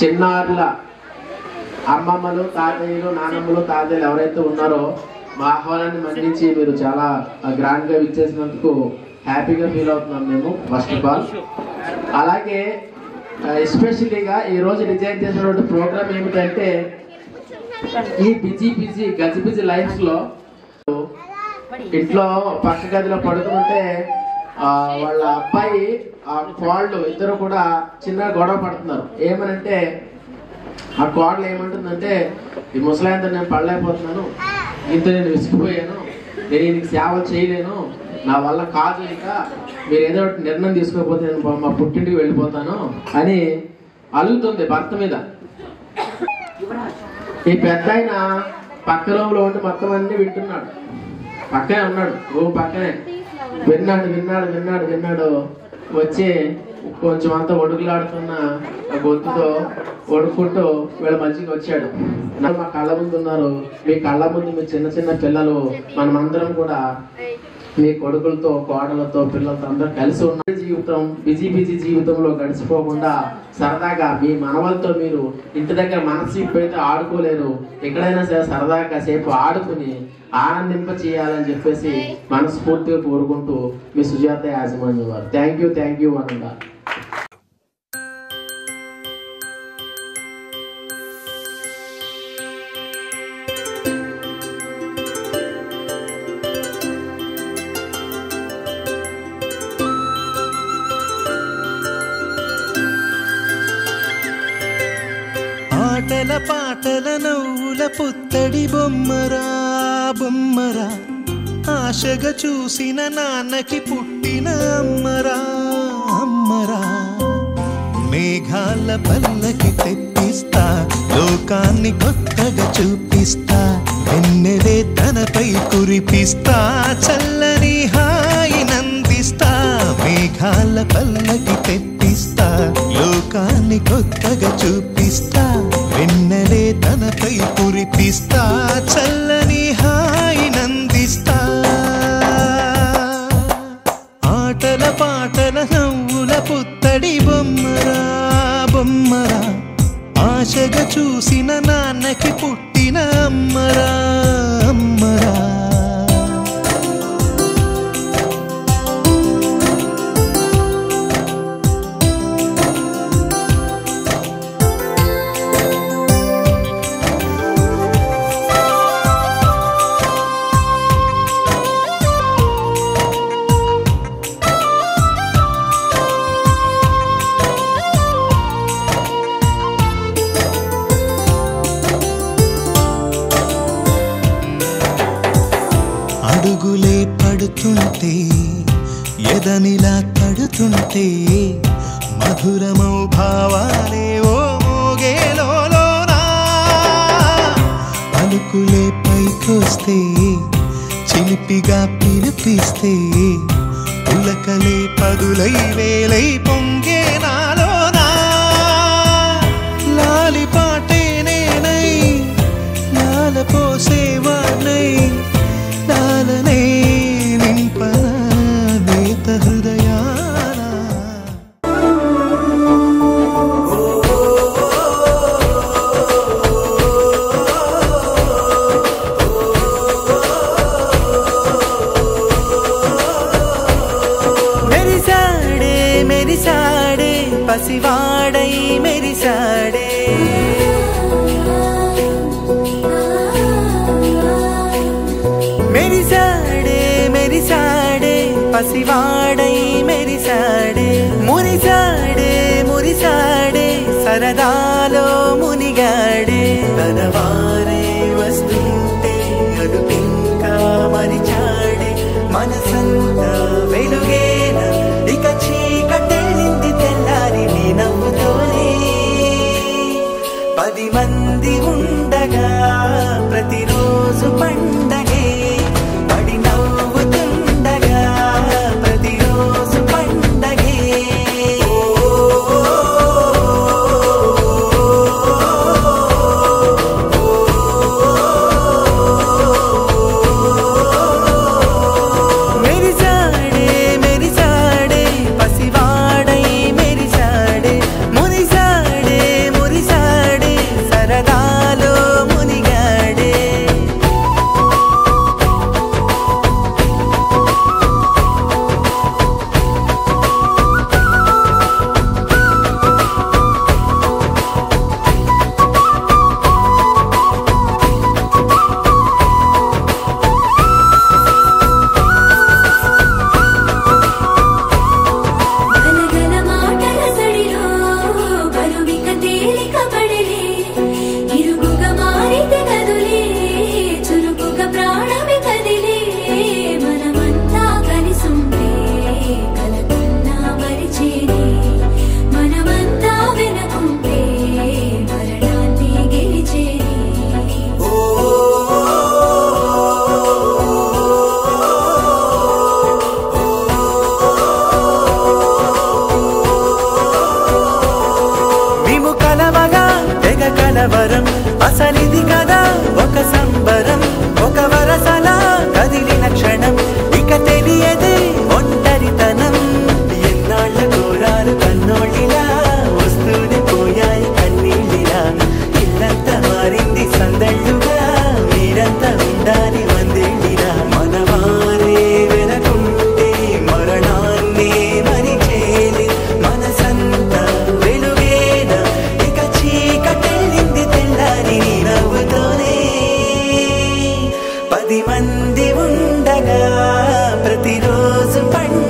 చిన్నారుల అమ్మమ్మలు తాతయ్యలు నానమ్మలు తాతయ్యలు ఎవరైతే ఉన్నారో మా ఆహ్వానాన్ని మన్నించి మీరు చాలా గ్రాండ్ గా విచ్చేసినందుకు హ్యాపీగా ఫీల్ అవుతున్నాం మేము ఫస్ట్ ఆఫ్ ఆల్ అలాగే ఎస్పెషలీగా ఈ రోజు డిజైన్ చేసినటువంటి ప్రోగ్రామ్ ఏమిటంటే ఈ బిజీ బిజీ గజిబిజీ లైఫ్ లో ఇంట్లో పక్క గదిలో పడుకుంటే ఆ, వాళ్ళ అబ్బాయి ఆ కోళ్ళు ఇద్దరు కూడా చిన్న గొడవ పడుతున్నారు ఏమనంటే ఆ కోడలు ఏమంటుందంటే ఈ ముసలాయంతో నేను పడలేకపోతున్నాను ఇంత నేను విసిగిపోయాను నేను ఈయనకి సేవ చేయలేను నా వల్ల కాదు ఇక మీరు ఏదో ఒకటి నిర్ణయం తీసుకోకపోతే నేను మా- మా పుట్టింటికి వెళ్ళిపోతాను అని అలుగుతుంది భర్త మీద ఈ పెద్ద ఆయన పక్క రూమ్లో ఉండి మొత్తం అన్ని వింటున్నాడు పక్కనే ఉన్నాడు రూమ్ పక్కనే విన్నాడు విన్నాడు విన్నాడు విన్నాడు వచ్చి కొంచెం అంతా ఒడుగులాడుతున్న ఆ గొంతుతో ఒడుక్కుంటూ వీళ్ళ మధ్యకి వచ్చాడు నా మా కళ్ళ ముందు ఉన్నారు మీ కళ్ళ ముందు మీ చిన్న చిన్న పిల్లలు మనమందరం కూడా మీ కొడుకులతో కోడలతో పిల్లలతో అందరూ కలిసి ఉన్న జీవితం బిజీ బిజీ జీవితంలో గడిచిపోకుండా సరదాగా మీ మనవలతో మీరు ఇంటి దగ్గర మనసు ఇప్పుడైతే ఆడుకోలేరు ఎక్కడైనా సరే సరదాగా కాసేపు ఆడుకుని ఆనందింప చేయాలని చెప్పేసి మనస్ఫూర్తిగా కోరుకుంటూ మీ సుజాత యాజమాన్యం వారు థ్యాంక్ యూ థ్యాంక్ యూ అనంగా ఆటల పాటల నవ్వుల పుత్తడి బొమ్మరా బొమ్మరా ఆశగా చూసిన నాన్నకి పుట్టిన అమ్మరా అమ్మరా మేఘాల పల్లకి తెప్పిస్తా లోకాన్ని కొత్తగా చూపిస్తా వెన్నెలే తనపై కురిపిస్తా చల్లని హాయి నందిస్తా మేఘాల పల్లకి తెప్పిస్తా లోకాన్ని కొత్తగా చూపిస్తా వెన్నెలే తనపై కురిపిస్తా చల్లని హాయి నందిస్తా ఆటల పాటల నవ్వుల పుత్తడి బొమ్మరా బొమ్మరా ఆశగా చూసిన నాన్నకి పుట్టిన అమ్మరా అమ్మరా అడుగులే పడుతుంటే ఎదనిలా తడుతుంటే మధురమౌ భావాలే ఓ మోగేలోనా పలుకులే పైకొస్తే చిలిపిగా పిలిపిస్తే పులకలే పదులై వేలై పొంగే నాలోనా లాలి పాటే నేనై లాల పోసేవాణ్ణై లాలనే నింపన నేత హృదయాన మెరిసాడే మెరిసాడే పసివాడై మెరిసాడే మెరిసాడే మెరిసాడే పసివాడై మెరిసాడే మురిసాడే మురిసాడే సరదాలో మునిగాడే తనవారే వస్తుంటే అదుపింకా మరిచాడే మనసంతా వెలుగేన ఇక చీకటెళ్ళింది తెల్లారి నీ నవ్వుతోనే పది మంది ఉండగా ప్రతిరోజు పండగే పడి నవ్వుతుండగా ప్రతిరోజు పండగే మెరిసాడే మెరిసాడే పసివాడై మెరిసాడే మురిసాడే మురిసాడే ప్రతిరోజు పండగే